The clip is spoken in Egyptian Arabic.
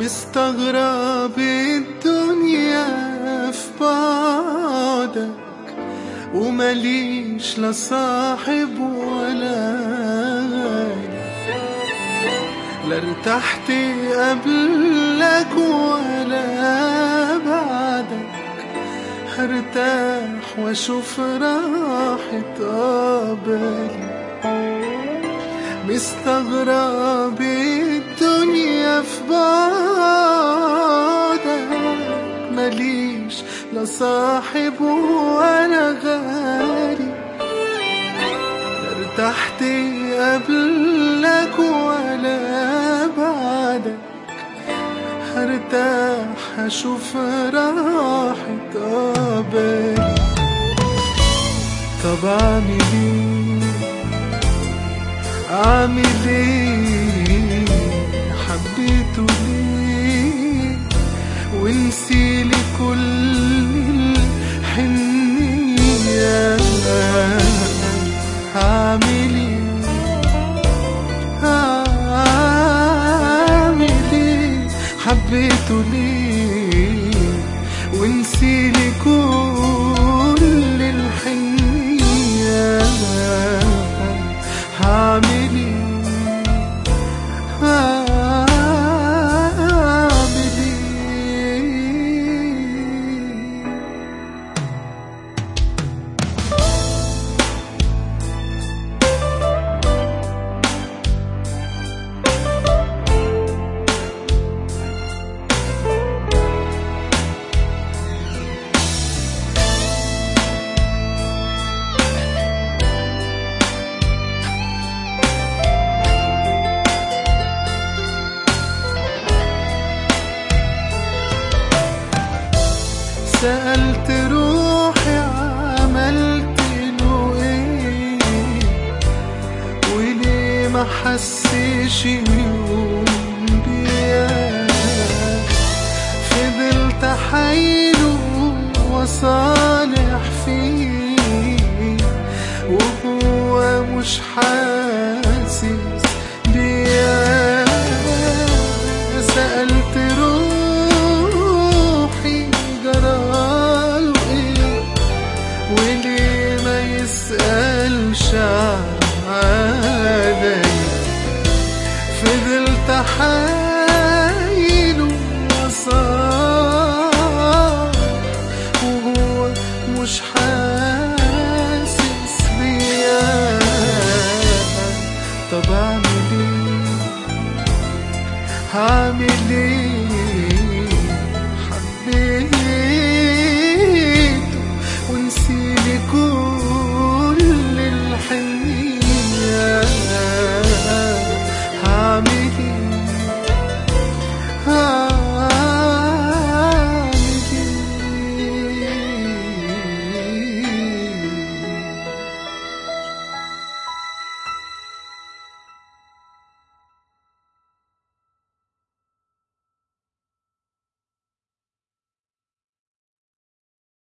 مستغرب الدنيا في بعدك ومليش لا صاحب ولا غالي لا ارتحت قبلك ولا بعدك هرتاح واشوف راحة قبلي مستغرب الدنيا في بعدك مليش لا صاحب ولا غالي لا ارتحت قبلك ولا بعدك هرتاح اشوف راحة قبلي طب اعمل ايه اعمل ايه حبيته ليه ونسيلي كل الحنية هعمل ايه هعمل ايه حبيته ليه ونسيلي كل الحنية هعمل ايه هعمل ايه سألت روحي عملت له ايه وليه ما حسش يوم بيا فضلت حايله وصالح فيه وهو مش حاسس بيا سألت روحي جراله ايه وليه ما يسألش علي فضلت حايله وصار وهو مش حاسس بيا طب اعمل ايه هعمل ايه